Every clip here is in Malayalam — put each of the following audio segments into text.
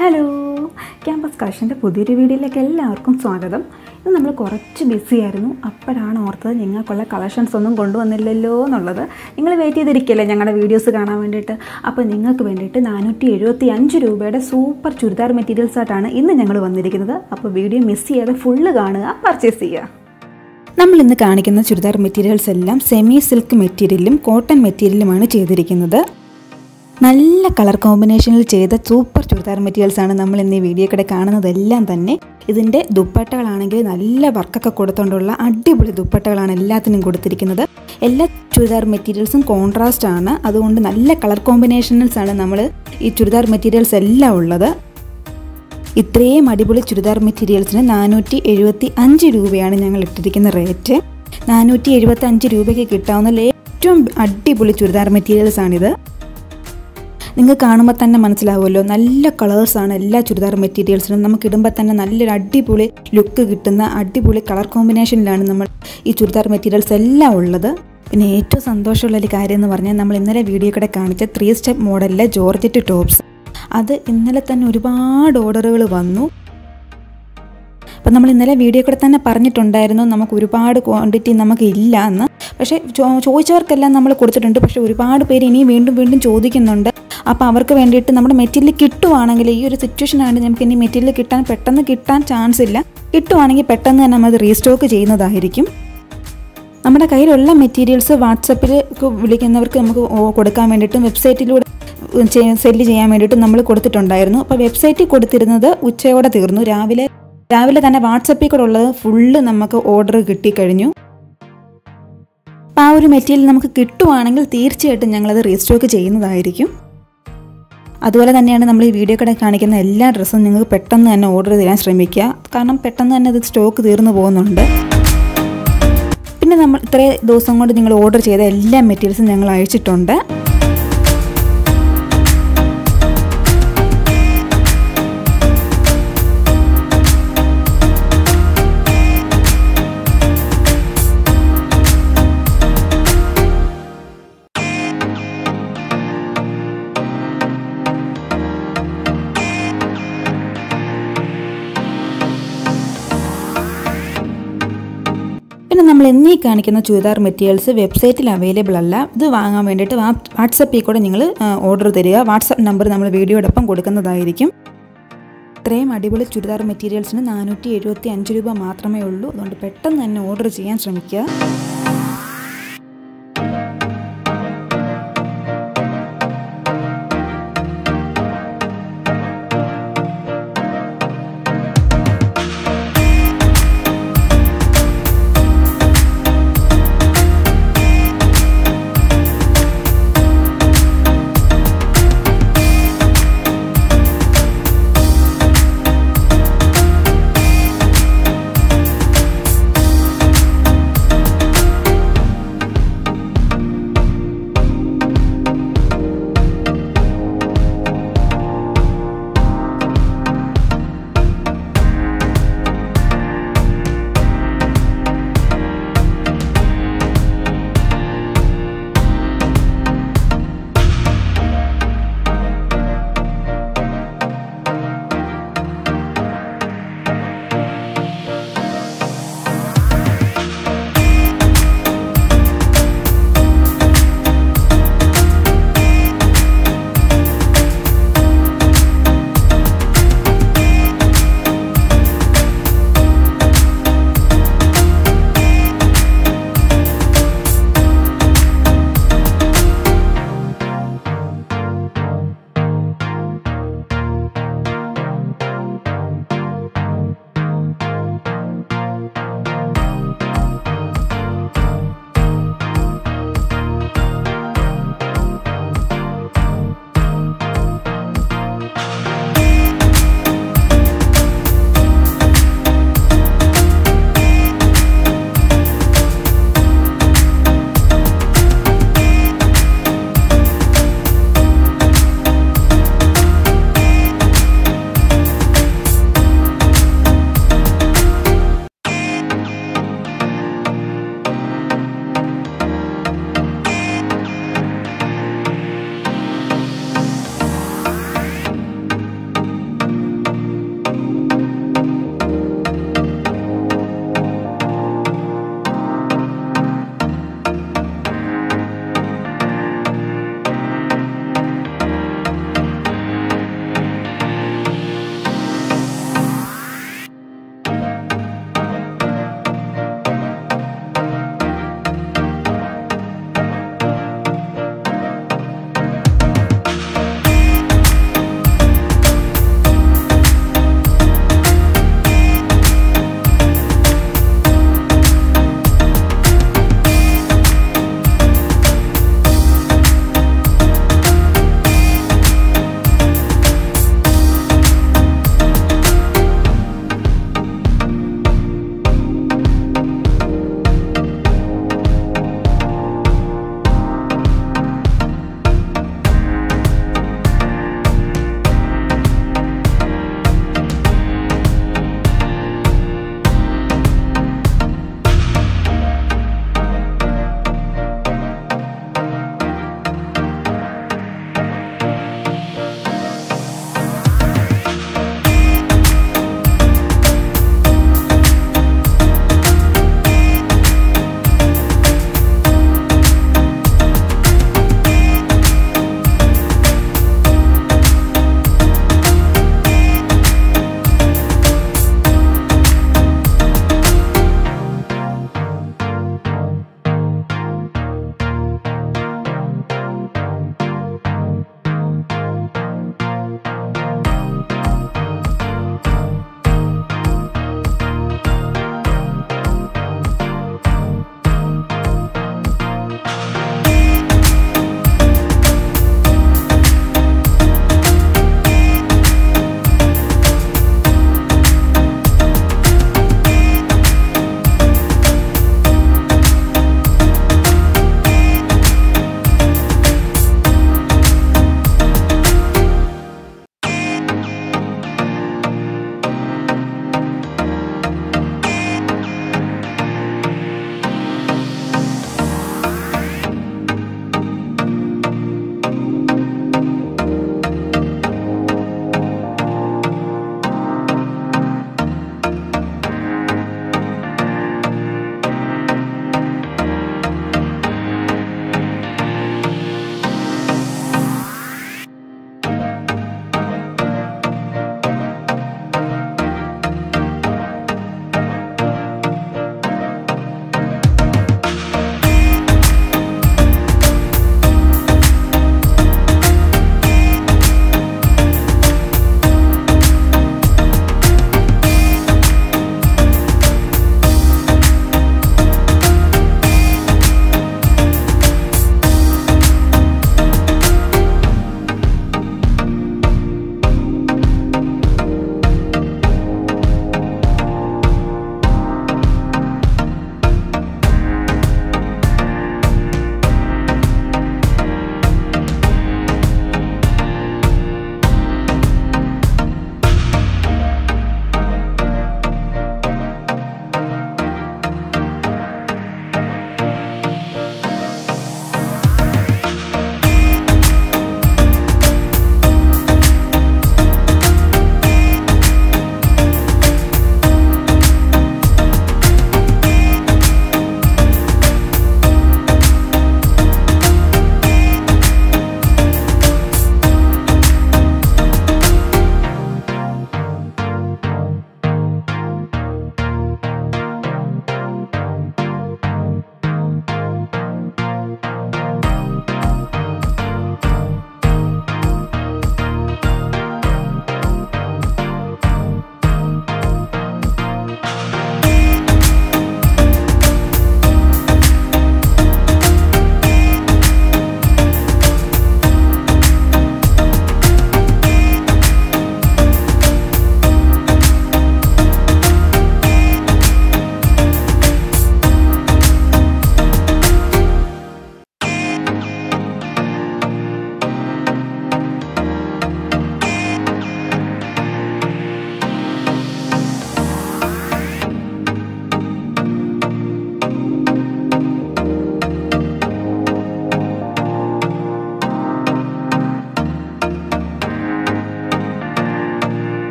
ഹലോ ക്യാമ്പസ് കളക്ഷൻ്റെ പുതിയൊരു വീഡിയോയിലേക്ക് എല്ലാവർക്കും സ്വാഗതം ഇത് നമ്മൾ കുറച്ച് ബിസി ആയിരുന്നു അപ്പോഴാണ് ഓർത്തത് നിങ്ങൾക്കുള്ള കളക്ഷൻസ് ഒന്നും കൊണ്ടുവന്നില്ലല്ലോ എന്നുള്ളത് നിങ്ങൾ വെയിറ്റ് ചെയ്തിരിക്കല്ലേ ഞങ്ങളുടെ വീഡിയോസ് കാണാൻ വേണ്ടിയിട്ട് അപ്പോൾ നിങ്ങൾക്ക് വേണ്ടിയിട്ട് നാനൂറ്റി എഴുപത്തി അഞ്ച് രൂപയുടെ സൂപ്പർ ചുരിദാർ മെറ്റീരിയൽസ് ആയിട്ടാണ് ഇന്ന് ഞങ്ങൾ വന്നിരിക്കുന്നത് അപ്പോൾ വീഡിയോ മിസ് ചെയ്യാതെ ഫുള്ള് കാണുക പർച്ചേസ് ചെയ്യുക നമ്മൾ ഇന്ന് കാണിക്കുന്ന ചുരിദാർ മെറ്റീരിയൽസ് എല്ലാം സെമി സിൽക്ക് മെറ്റീരിയലും കോട്ടൺ മെറ്റീരിയലുമാണ് ചെയ്തിരിക്കുന്നത് നല്ല കളർ കോമ്പിനേഷനിൽ ചെയ്ത സൂപ്പർ ചുരിദാർ മെറ്റീരിയൽസ് ആണ് നമ്മൾ ഇന്ന് ഈ വീഡിയോ കൂടെ കാണുന്നതെല്ലാം തന്നെ ഇതിൻ്റെ ദുപ്പട്ടകളാണെങ്കിൽ നല്ല വർക്കൊക്കെ കൊടുത്തുകൊണ്ടുള്ള അടിപൊളി ദുപ്പട്ടകളാണ് എല്ലാത്തിനും കൊടുത്തിരിക്കുന്നത് എല്ലാ ചുരിദാർ മെറ്റീരിയൽസും കോൺട്രാസ്റ്റ് ആണ് അതുകൊണ്ട് നല്ല കളർ കോമ്പിനേഷൻസ് ആണ് നമ്മൾ ഈ ചുരിദാർ മെറ്റീരിയൽസ് എല്ലാം ഉള്ളത് ഇത്രയും അടിപൊളി ചുരിദാർ മെറ്റീരിയൽസിന് നാനൂറ്റി എഴുപത്തി അഞ്ച് രൂപയാണ് ഞങ്ങൾ ഇട്ടിരിക്കുന്ന റേറ്റ് നാനൂറ്റി എഴുപത്തി അഞ്ച് രൂപയ്ക്ക് കിട്ടാവുന്ന ഏറ്റവും അടിപൊളി ചുരിദാർ മെറ്റീരിയൽസ് ആണിത് നിങ്ങൾക്ക് കാണുമ്പോൾ തന്നെ മനസ്സിലാവുമല്ലോ നല്ല കളേഴ്സാണ് എല്ലാ ചുരിദാർ മെറ്റീരിയൽസിനും നമുക്ക് ഇടുമ്പോൾ തന്നെ നല്ലൊരു അടിപൊളി ലുക്ക് കിട്ടുന്ന അടിപൊളി കളർ കോമ്പിനേഷനിലാണ് നമ്മൾ ഈ ചുരിദാർ മെറ്റീരിയൽസ് എല്ലാം ഉള്ളത് പിന്നെ ഏറ്റവും സന്തോഷമുള്ള ഒരു കാര്യം എന്ന് പറഞ്ഞാൽ നമ്മൾ ഇന്നലെ വീഡിയോ കൂടെ കാണിച്ച ത്രീ സ്റ്റെപ്പ് മോഡലിലെ ജോർജറ്റ് ടോപ്സ് അത് ഇന്നലെ തന്നെ ഒരുപാട് ഓർഡറുകൾ വന്നു അപ്പം നമ്മൾ ഇന്നലെ വീഡിയോ കൂടെ തന്നെ പറഞ്ഞിട്ടുണ്ടായിരുന്നു നമുക്ക് ഒരുപാട് ക്വാണ്ടിറ്റി നമുക്ക് ഇല്ല എന്ന് പക്ഷേ ചോദിച്ചവർക്കെല്ലാം നമ്മൾ കൊടുത്തിട്ടുണ്ട് പക്ഷേ ഒരുപാട് പേര് ഇനിയും വീണ്ടും വീണ്ടും ചോദിക്കുന്നുണ്ട് അപ്പോൾ അവർക്ക് വേണ്ടിയിട്ട് നമ്മുടെ മെറ്റീരിയൽ കിട്ടുവാണെങ്കിൽ ഈ ഒരു സിറ്റുവേഷൻ ആണ് നമുക്ക് ഇനി മെറ്റീരിയൽ കിട്ടാൻ പെട്ടെന്ന് കിട്ടാൻ ചാൻസ് ഇല്ല കിട്ടുവാണെങ്കിൽ പെട്ടെന്ന് തന്നെ നമ്മൾ റീസ്റ്റോക്ക് ചെയ്യുന്നതായിരിക്കും നമ്മുടെ കയ്യിലുള്ള മെറ്റീരിയൽസ് വാട്സപ്പിൽ വിളിക്കുന്നവർക്ക് നമുക്ക് കൊടുക്കാൻ വേണ്ടിയിട്ടും വെബ്സൈറ്റിലൂടെ സെല്ല് ചെയ്യാൻ വേണ്ടിയിട്ടും നമ്മൾ കൊടുത്തിട്ടുണ്ടായിരുന്നു അപ്പോൾ വെബ്സൈറ്റിൽ കൊടുത്തിരുന്നത് ഉച്ചയോടെ തീർന്നു രാവിലെ രാവിലെ തന്നെ വാട്സപ്പിൽ കൂടെ ഉള്ളത് ഫുള്ള് നമുക്ക് ഓർഡർ കിട്ടിക്കഴിഞ്ഞു അപ്പോൾ ആ ഒരു മെറ്റീരിയൽ നമുക്ക് കിട്ടുവാണെങ്കിൽ തീർച്ചയായിട്ടും ഞങ്ങളത് റീസ്റ്റോക്ക് ചെയ്യുന്നതായിരിക്കും അതുപോലെ തന്നെയാണ് നമ്മൾ ഈ വീഡിയോ കൂടെ കാണിക്കുന്ന എല്ലാ ഡ്രസ്സും നിങ്ങൾക്ക് പെട്ടെന്ന് തന്നെ ഓർഡർ ചെയ്യാൻ ശ്രമിക്കുക കാരണം പെട്ടെന്ന് തന്നെ ഇത് സ്റ്റോക്ക് തീർന്നു പോകുന്നുണ്ട് പിന്നെ നമ്മൾ ഇത്രയും ദിവസം കൊണ്ട് നിങ്ങൾ ഓർഡർ ചെയ്ത എല്ലാ മെറ്റീരിയൽസും ഞങ്ങൾ അയച്ചിട്ടുണ്ട് പിന്നെ നമ്മൾ എന്നീ കാണിക്കുന്ന ചുരിദാർ മെറ്റീരിയൽസ് വെബ്സൈറ്റിൽ അവൈലബിൾ അല്ല ഇത് വാങ്ങാൻ വേണ്ടിയിട്ട് വാട്സപ്പിൽ കൂടെ നിങ്ങൾ ഓർഡർ തരിക വാട്സപ്പ് നമ്പർ നമ്മൾ വീഡിയോടൊപ്പം കൊടുക്കുന്നതായിരിക്കും ഇത്രയും അടിപൊളി ചുരിദാർ മെറ്റീരിയൽസിന് നാനൂറ്റി എഴുപത്തി അഞ്ച് രൂപ മാത്രമേ ഉള്ളൂ അതുകൊണ്ട് പെട്ടെന്ന് തന്നെ ഓർഡർ ചെയ്യാൻ ശ്രമിക്കുക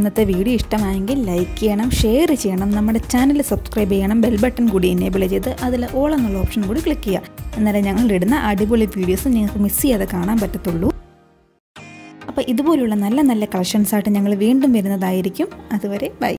ഇന്നത്തെ വീഡിയോ ഇഷ്ടമായെങ്കിൽ ലൈക്ക് ചെയ്യണം ഷെയർ ചെയ്യണം നമ്മുടെ ചാനൽ സബ്സ്ക്രൈബ് ചെയ്യണം ബെൽ ബട്ടൺ കൂടി എനേബിൾ ചെയ്ത് അതിൽ ഓൾ എന്നുള്ള ഓപ്ഷൻ കൂടി ക്ലിക്ക് ചെയ്യുക എന്നാലേ ഞങ്ങൾ ഇടുന്ന അടിപൊളി വീഡിയോസ് നിങ്ങൾക്ക് മിസ് ചെയ്യാതെ കാണാൻ പറ്റത്തുള്ളൂ അപ്പോൾ ഇതുപോലുള്ള നല്ല നല്ല കളക്ഷൻസായിട്ട് ഞങ്ങൾ വീണ്ടും വരുന്നതായിരിക്കും അതുവരെ ബൈ